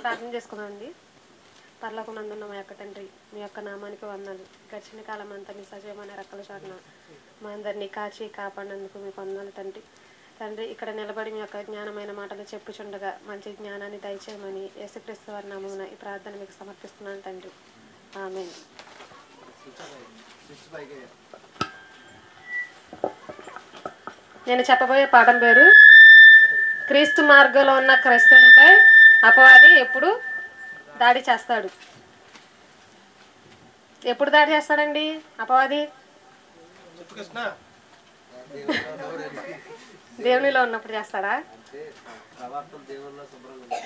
ప్రార్థన చేసుకుందామండి పర్లోకమందున్న మా యొక్క తండ్రి మీ యొక్క నామానికి వందలు గడిచిన కాలం అంతా మీ సజీవమైన రెక్కల చాటున మా అందరినీ కాచి కాపాడినందుకు మీకు వందలు తండ్రి తండ్రి ఇక్కడ నిలబడి మీ యొక్క జ్ఞానమైన మాటలు చెప్పుచుండగా మంచి జ్ఞానాన్ని దయచేయమని యేసుక్రీస్తు వారి నామమున ఈ ప్రార్థన మీకు సమర్పిస్తున్నాను తండ్రి ఆమె నేను చెప్పబోయే పాఠం పేరు క్రీస్తు మార్గంలో ఉన్న క్రైస్తవునిపై అపవాది ఎప్పుడు దాడి చేస్తాడు ఎప్పుడు దాడి చేస్తాడండి అపవాది చెప్పు కృష్ణ దేవునిలో ఉన్నప్పుడు చేస్తాడా ప్రవర్తన దేవుల్లో శుభ్రంగా ఉంది.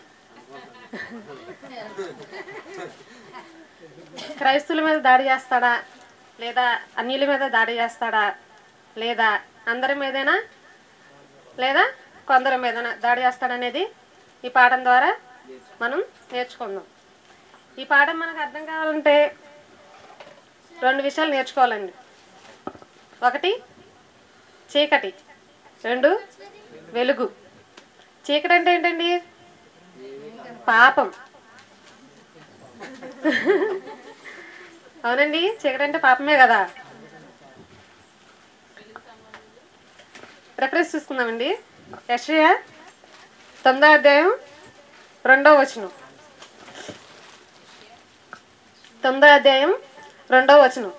క్రైస్తువుల మీద దాడి చేస్తాడా లేదా అన్యుల మీద దాడి చేస్తాడా లేదా అందరి మీదైనా లేదా కొందరి మీదనా దాడి చేస్తాడనేది ఈ పాఠం ద్వారా మనం నేర్చుకుందాం ఈ పాఠం మనకు అర్థం కావాలంటే రెండు విషయాలు నేర్చుకోవాలండి ఒకటి చీకటి రెండు వెలుగు చీకటి అంటే ఏంటండి పాపం అవునండి చీకటి అంటే పాపమే కదా రెఫరెన్స్ చూసుకుందామండి యశ్య తొమ్మిదో అధ్యాయం రెండో వచనం తొమ్మిదో అధ్యాయం రెండో వచనం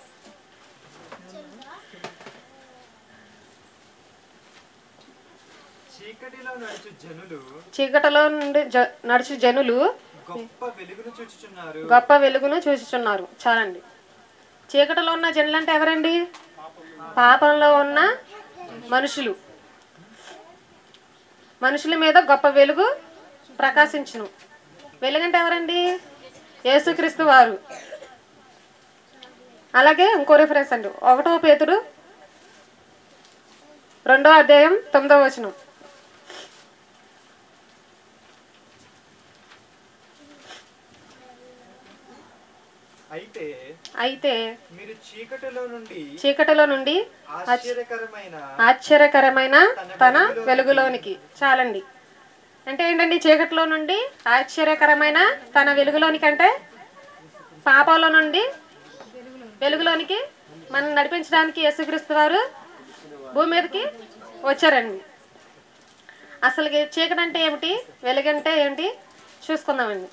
చీకటిలో నడుచు జనులు చీకటిలో నుండి జ నడుచు జనులు గొప్ప వెలుగును చూచుచున్నారు గొప్ప వెలుగును చూసుచున్నారు చాలండి చీకటిలో ఉన్న జనులు అంటే ఎవరండి పాపంలో ఉన్న మనుషులు మనుషుల మీద గొప్ప వెలుగు ప్రకాశించును వెలుగంటే ఎవరండి యేసుక్రీస్తు వారు అలాగే ఇంకో రిఫరెన్స్ అండి ఒకటో పేతుడు రెండో అధ్యాయం తొమ్మిదో వచనం అయితే అయితే మీరు చీకటిలో నుండి చీకటిలో నుండి ఆశ్చర్యకరమైన ఆశ్చర్యకరమైన తన వెలుగులోనికి చాలండి అంటే ఏంటండి చీకటిలో నుండి ఆశ్చర్యకరమైన తన వెలుగులోనికి అంటే పాపంలో నుండి వెలుగులోనికి మనం నడిపించడానికి యేసుక్రీస్తు వారు భూమి మీదకి వచ్చారండి అసలు చీకటి అంటే ఏమిటి వెలుగంటే ఏమిటి చూసుకుందామండి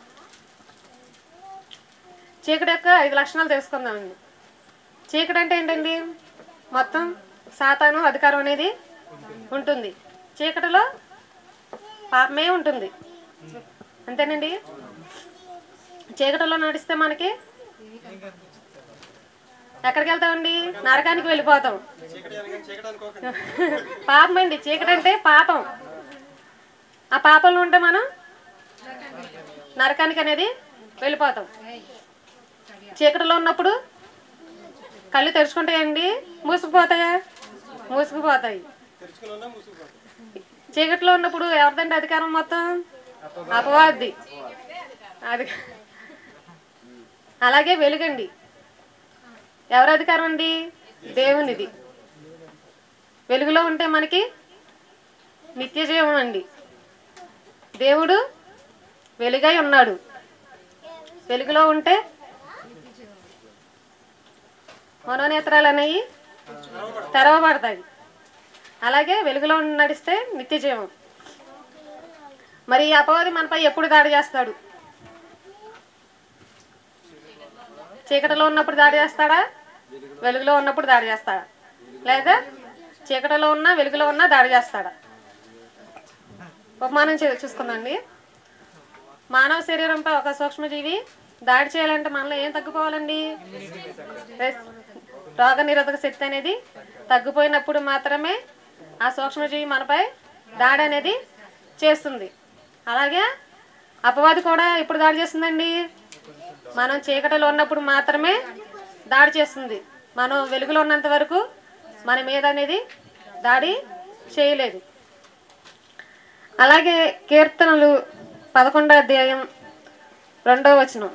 చీకటి యొక్క ఐదు లక్షణాలు తెలుసుకుందామండి చీకటి అంటే ఏంటండి మొత్తం సాతాను అధికారం అనేది ఉంటుంది చీకటిలో పాపమే ఉంటుంది అంతేనండి చీకటిలో నడిస్తే మనకి ఎక్కడికి వెళ్తామండి నరకానికి వెళ్ళిపోతాం పాపం అండి చీకటి అంటే పాపం ఆ పాపంలో ఉంటే మనం నరకానికి అనేది వెళ్ళిపోతాం చీకటిలో ఉన్నప్పుడు కళ్ళు తెరుచుకుంటాయండి మూసుకుపోతాయా మూసుకుపోతాయి చీకటిలో ఉన్నప్పుడు ఎవరిదండి అధికారం మొత్తం అపవాది అది అలాగే వెలుగండి ఎవరి అధికారం అండి దేవునిది వెలుగులో ఉంటే మనకి నిత్య జీవం అండి దేవుడు వెలుగై ఉన్నాడు వెలుగులో ఉంటే మనోనేత్రాలు అనేవి తెరవబడతాయి అలాగే వెలుగులో నడిస్తే నిత్య జీవం మరి ఈ అపవాది మనపై ఎప్పుడు దాడి చేస్తాడు చీకటిలో ఉన్నప్పుడు దాడి చేస్తాడా వెలుగులో ఉన్నప్పుడు దాడి చేస్తాడా లేదా చీకటిలో ఉన్నా వెలుగులో ఉన్నా దాడి చేస్తాడా ఉపమానం చూ- చూసుకుందండి మానవ శరీరంపై ఒక సూక్ష్మజీవి దాడి చేయాలంటే మనలో ఏం తగ్గిపోవాలండి రోగ నిరోధక శక్తి అనేది తగ్గిపోయినప్పుడు మాత్రమే ఆ సూక్ష్మజీవి మనపై దాడి అనేది చేస్తుంది అలాగే అపవాది కూడా ఎప్పుడు దాడి చేస్తుందండి మనం చీకటిలో ఉన్నప్పుడు మాత్రమే దాడి చేస్తుంది మనం వెలుగులో ఉన్నంత వరకు మన మీద అనేది దాడి చేయలేదు అలాగే కీర్తనలు పదకొండో అధ్యాయం రెండో వచనం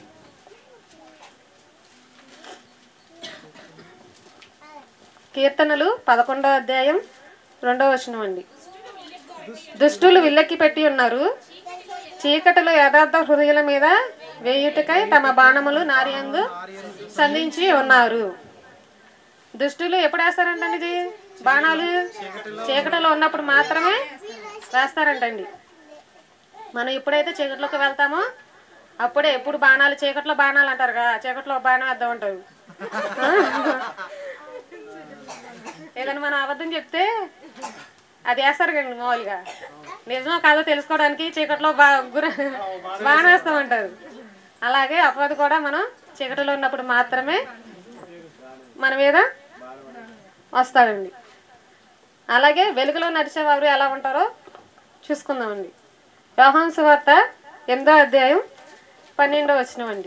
కీర్తనలు పదకొండో అధ్యాయం రెండో వచనం అండి దుష్టులు విల్లకి పెట్టి ఉన్నారు చీకటిలో యథార్థ హృదయుల మీద వేయుటకై తమ బాణములు నారియందు సంధించి ఉన్నారు దుష్టులు ఎప్పుడు వేస్తారంటండి ఇది బాణాలు చీకటిలో ఉన్నప్పుడు మాత్రమే వేస్తారంటండి మనం ఎప్పుడైతే చీకటిలోకి వెళ్తామో అప్పుడే ఎప్పుడు బాణాలు చీకట్లో బాణాలు అంటారు కదా చీకట్లో ఒక బాణం వేద్దాం అంటారు ఏదైనా మనం అబద్ధం చెప్తే అది వేస్తారు కండి మామూలుగా నిజమో కాదో తెలుసుకోవడానికి చీకట్లో బా గుర బాణం వేస్తామంటారు అలాగే అపవాది కూడా మనం చీకటిలో ఉన్నప్పుడు మాత్రమే మన మీద వస్తాడండి అలాగే వెలుగులో నడిచేవారు ఎలా ఉంటారో చూసుకుందామండి యోహాన్ సువార్త ఎనిమిదో అధ్యాయం పన్నెండో వచనమండి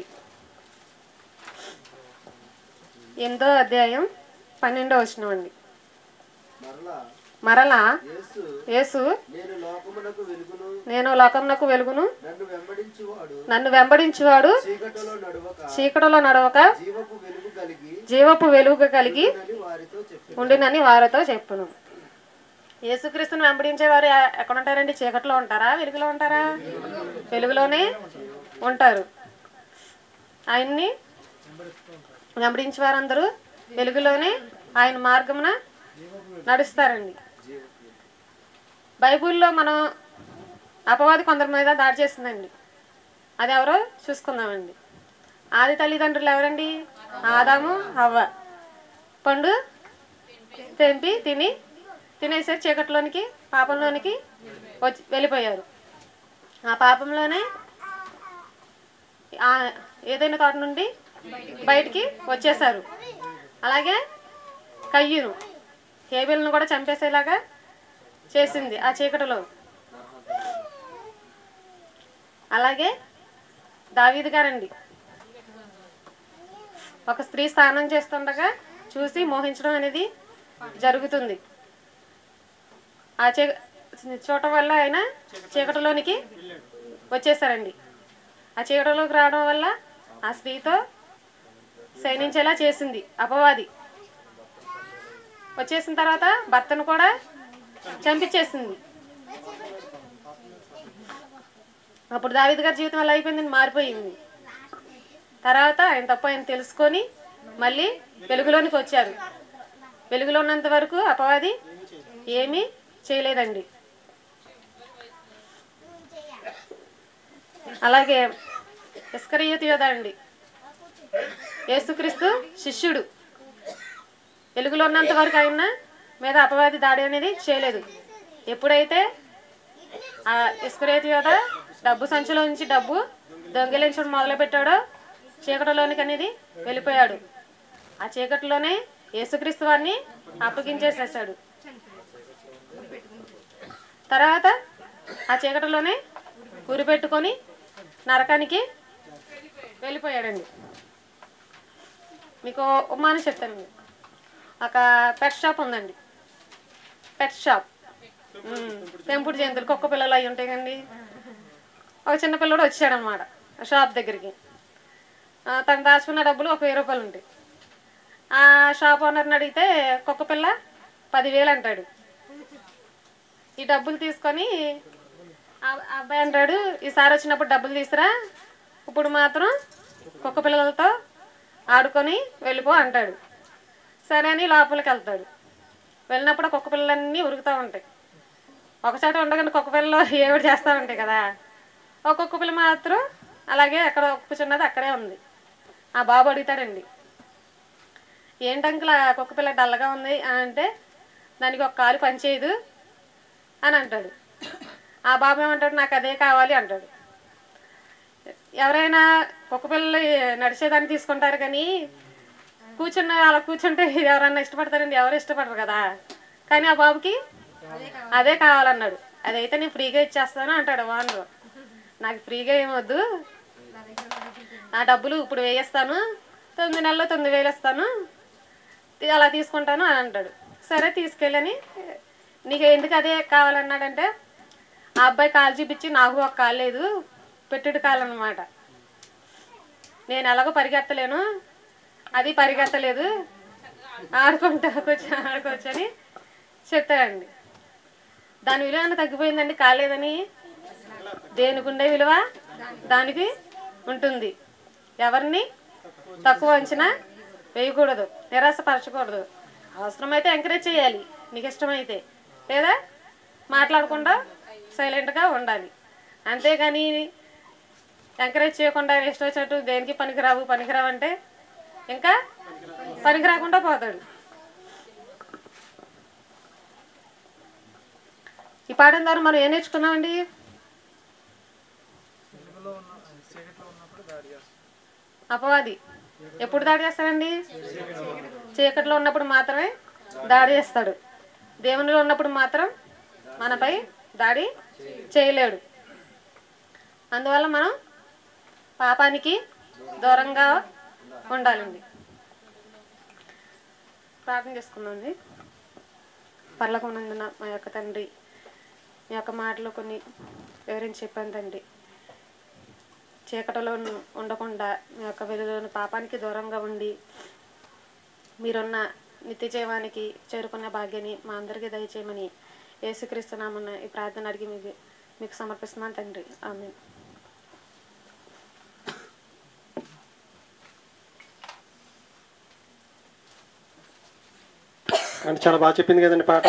ఎనిమిదో అధ్యాయం పన్నెండో వచనమండి మరలా మరలా యేసు యేసు నేను లోకమునకు వెలుగును నేను లోకమునకు వెలుగును నన్ను వెంబడించువాడు నన్ను వెంబడించువాడు చీకటిలో నడువక చీకటిలో నడవక జీవపు వెలుగు కలిగి జీవపు వెలుగు కలిగి అని వారితో చెప్పి ఉండినని వారితో చెప్పును యేసుక్రీస్తుని వెంబడించేవారు ఎ- ఎక్కడ ఉంటారండి చీకట్లో ఉంటారా వెలుగులో ఉంటారా వెలుగులోనే ఉంటారు ఆయన్ని వెంబడించే వారందరూ వెలుగులోనే ఆయన మార్గమున నడుస్తారండి బైబిల్లో మనం అపవాది కొందరి మీద దాడి చేస్తుందండి అది ఎవరో చూసుకుందామండి ఆది తల్లిదండ్రులు ఎవరండి ఆదాము హవ్వ పండు తెంపి తిని తినేసరి చీకట్లోనికి పాపంలోనికి వచ్చి వెళ్ళిపోయారు ఆ పాపంలోనే ఆ ఏదైనా తోట నుండి బయటికి వచ్చేసారు అలాగే కయ్యూను హేబెల్ను కూడా చంపేసేలాగా చేసింది ఆ చీకటిలో అలాగే దావీదు గారండి ఒక స్త్రీ స్నానం చేస్తుండగా చూసి మోహించడం అనేది జరుగుతుంది ఆ చీ చూడటం వల్ల ఆయన చీకటిలోనికి వచ్చేసారండి ఆ చీకటిలోకి రావడం వల్ల ఆ స్త్రీతో శయనించేలా చేసింది అపవాది వచ్చేసిన తర్వాత భర్తను కూడా చంపించేసింది అప్పుడు దావిద్ గారి జీవితం ఎలా అయిపోయిందని మారిపోయింది తర్వాత ఆయన తప్పు ఆయన తెలుసుకొని మళ్ళీ వెలుగులోనికి వచ్చారు వెలుగులో ఉన్నంత వరకు అపవాది ఏమీ చేయలేదండి అలాగే ఇస్కరియోతు యోధ అండి యేసుక్రీస్తు శిష్యుడు వెలుగులో ఉన్నంత వరకు ఆయన మీద అపవాది దాడి అనేది చేయలేదు ఎప్పుడైతే ఆ ఇస్కరేతు యోధ డబ్బు సంచిలో నుంచి డబ్బు దొంగిలించడం మొదలుపెట్టాడో చీకటిలోనికి అనేది వెళ్ళిపోయాడు ఆ చీకటిలోనే యేసుక్రీస్తు వారిని అప్పగించేసేసాడు తర్వాత ఆ చీకటిలోనే ఉరి పెట్టుకొని నరకానికి వెళ్ళిపోయాడండి మీకు ఉమాని చెప్తానండి ఒక పెట్ షాప్ ఉందండి పెట్ షాప్ ఉమ్, పెంపుడు జంతువులు కుక్క పిల్లలు అవి ఉంటాయి కండి ఒక చిన్న పిల్లడు వచ్చాడనమాట ఆ షాప్ దగ్గరికి ఆ, తను దాచుకున్న డబ్బులు ఒక వెయ్యి రూపాయలు ఉంటాయి ఆ షాప్ ఓనర్ని అడిగితే కుక్క పిల్ల పదివేలు అంటాడు ఈ డబ్బులు తీసుకొని ఆ ఆ అబ్బాయి అంటాడు ఈసారి వచ్చినప్పుడు డబ్బులు తీసురా ఇప్పుడు మాత్రం కుక్క పిల్లలతో ఆడుకొని వెళ్ళిపో అంటాడు సరే అని లోపలికి వెళ్తాడు వెళ్ళినప్పుడు ఆ కుక్క పిల్లలన్నీ ఉరుకుతూ ఉంటాయి ఒకచోట ఉండగానే కుక్క పిల్లలు ఏమిటి చేస్తూ ఉంటాయి కదా ఒక్కొక్క పిల్ల మాత్రం అలాగే అక్కడ కూర్చున్నది అక్కడే ఉంది ఆ బాబు అడుగుతాడండి ఏంటి అంకుల్ ఆ కుక్క పిల్ల డల్లగా ఉంది అని అంటే దానికి ఒక కాలు పనిచేయదు అని అంటాడు ఆ బాబు ఏమంటాడు నాకు అదే కావాలి అంటాడు ఎవరైనా కుక్క పిల్లలు నడిచేదాన్ని తీసుకుంటారు కానీ కూర్చున్న అలా కూర్చుంటే ఎవరన్నా ఇష్టపడతారండి ఎవరు ఇష్టపడరు కదా కానీ ఆ బాబుకి అదే కావాలన్నాడు అదైతే నేను ఫ్రీగా ఇచ్చేస్తాను అంటాడు వానరు నాకు ఫ్రీగా ఏమొద్దు ఆ డబ్బులు ఇప్పుడు వేయేస్తాను తొమ్మిది నెలల్లో తొమ్మిది వేలు ఇస్తాను తీ- అలా తీసుకుంటాను అని అంటాడు సరే తీసుకెళ్ళని నీకు ఎందుకు అదే కావాలన్నాడంటే ఆ అబ్బాయి కాలు చూపించి నాకు ఒక కాలు లేదు పెట్టుడు కాలు అనమాట నేను ఎలాగో పరిగెత్తలేను అది పరిగెత్తలేదు ఆడుకుంటా కూర్చో ఆడుకోవచ్చు అని చెప్తాడండి దాని విలువ ఏమైనా తగ్గిపోయిందండి కాలేదని దేనికి ఉండే విలువ దానికి ఉంటుంది ఎవరిని తక్కువ అంచనా వేయకూడదు నిరాశపరచకూడదు అవసరమైతే ఎంకరేజ్ చేయాలి నీకు ఇష్టమైతే లేదా మాట్లాడకుండా సైలెంట్గా ఉండాలి అంతేగాని ఎంకరేజ్ చేయకుండా ఇష్టం వచ్చినట్టు దేనికి పనికిరావు పనికిరావు అంటే ఇంకా పనికి రాకుండా పోతాడు ఈ పాఠం ద్వారా మనం ఏం నేర్చుకున్నామండి అపవాది ఎప్పుడు దాడి చేస్తాడండి చీకట్లో ఉన్నప్పుడు మాత్రమే దాడి చేస్తాడు దేవునిలో ఉన్నప్పుడు మాత్రం మనపై దాడి చేయలేడు అందువల్ల మనం పాపానికి దూరంగా ఉండాలండి ప్రార్థన చేసుకుందామండి పర్లకున్నందున మా యొక్క తండ్రి మీ యొక్క మాటలు కొన్ని వివరించి చెప్పాను తండ్రి చీకటిలో ఉండకుండా మీ యొక్క వెలుగులోని పాపానికి దూరంగా ఉండి మీరున్న నిత్య జీవానికి చేరుకునే భాగ్యాన్ని మా అందరికీ దయచేయమని యేసుక్రీస్తునామన్న ఈ ప్రార్థన అడిగి మీకు మీకు సమర్పిస్తున్నాను తండ్రి ఆమె అంటే చాలా బాగా చెప్పింది కదండి పాట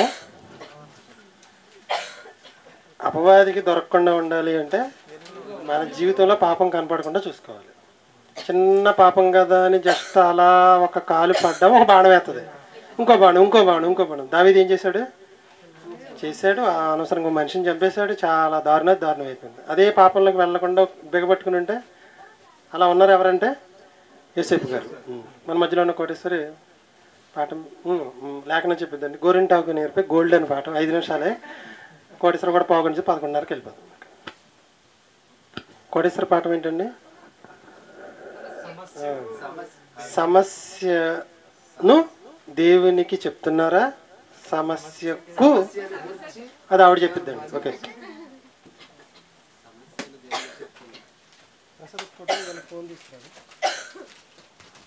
అపవాదికి దొరకకుండా ఉండాలి అంటే మన జీవితంలో పాపం కనపడకుండా చూసుకోవాలి చిన్న పాపం కదా అని జస్ట్ అలా ఒక కాలు పడ్డా ఒక బాణం వేస్తుంది ఇంకో బాణం ఇంకో బాణం ఇంకో బాణం దావీది ఏం చేశాడు చేశాడు ఆ అనవసరంగా మనిషిని చంపేశాడు చాలా దారుణ దారుణం అయిపోయింది అదే పాపంలోకి వెళ్ళకుండా బిగబట్టుకుని ఉంటే అలా ఉన్నారు ఎవరంటే యేసేపు గారు ఉం. మన మధ్యలో ఉన్న కోటేశ్వరి పాఠం ఉం, ఉం, లేఖనం చెప్పిద్దండి గోరింటాకు నేర్పి గోల్డెన్ పాఠం ఐదు నిమిషాలే కోటేశ్వర కూడా పావుగంట పదకొండున్నరకి వెళ్ళిపోతుంది కోటేశ్వర పాఠం ఏంటండి ఆ, సమస్యను దేవునికి చెప్తున్నారా సమస్యకు అది ఆవిడ చెప్పిద్దండి ఓకే ఫోన్ తీసుకురాడు